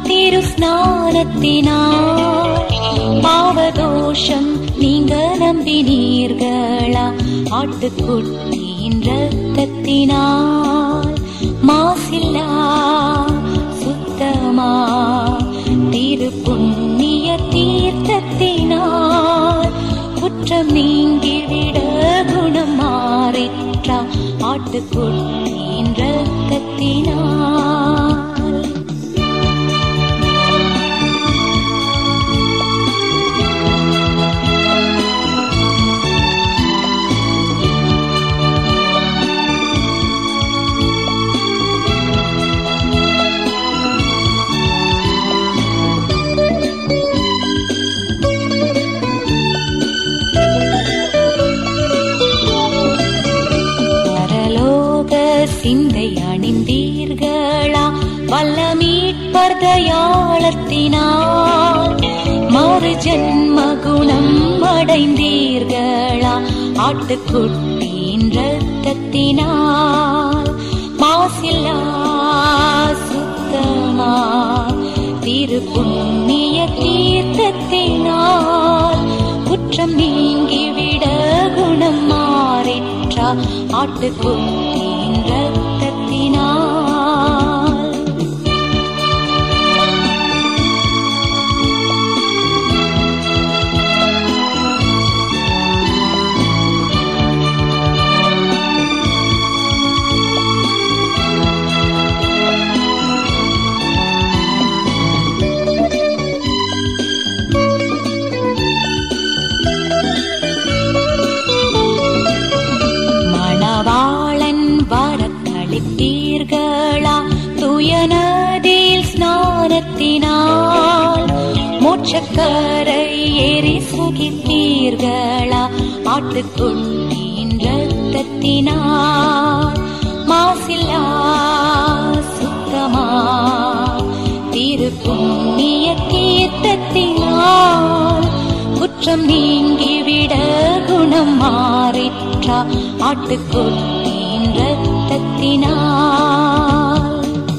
திரு ஸ்நானத்தினால் பாவதோஷம் நீங்க நம்பினீர்களா ஆட்டுக்குட்டியின் ரத்தத்தினால் மாசில்லா சுத்தமா திரு புண்ணிய தீர்த்தத்தினால் குற்றம் நீங்கிவிட குணம் மாறிற்றா ஆட்டுக்குட்டியின் ரத்தத்தினால் பரலோக சிந்தை அணிந்தீர்களா வல்ல மீட்பர் தயாளத்தினால் மறு ஜென்ம குணம் அடைந்தீர்களா ஆட்டுக்குட்டியின் ரத்தத்தினால் மாசில்லா சுத்தமா திரு புண்ணிய தீர்த்தத்தினால் குற்றம் நீங்கிவிட குணம் மாறிற்றா ஆட்டுக்குட்டியின் ரத்தத்தினால் மணவாளன் வரத்தளித்தீர்களா துயனதில் ஸ்நானத்தினால் மோட்சக்கரை ஏறி சுகித்தீர்களா ஆட்டுக்குட்டியின் ரத்தத்தினால் மாசில்லா சுத்தமா திரு புண்ணிய தீர்த்தத்தினால் குற்றம் நீங்கிவிட குணம் மாறிற்றா ஆட்டுக்குட்டியின் ரத்தத்தினால்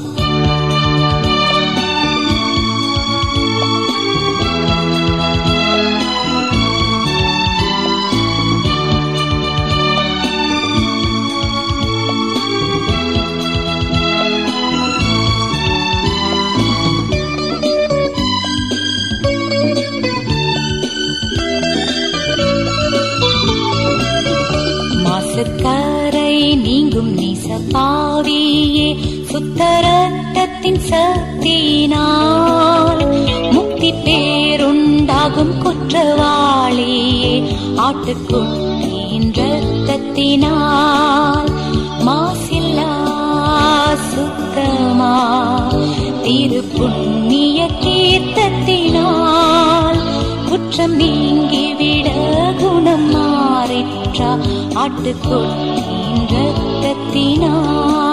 மாசுக்கரை நீங்கும் நீசப்பாவியே சுத்தரத்தத்தின் சக்தியினால் முக்தி பேருண்டாகும் குற்றவாளியே ஆட்டுக்குட்டியின் ரத்தத்தினால் மாசில்லா சுத்தமா திரு புண்ணிய தீர்த்தத்தினால் குற்றம் நீங்கிவிட குணம் மாறிற்றா ஆட்டுக்குட்டியின் ரத்தத்தினால்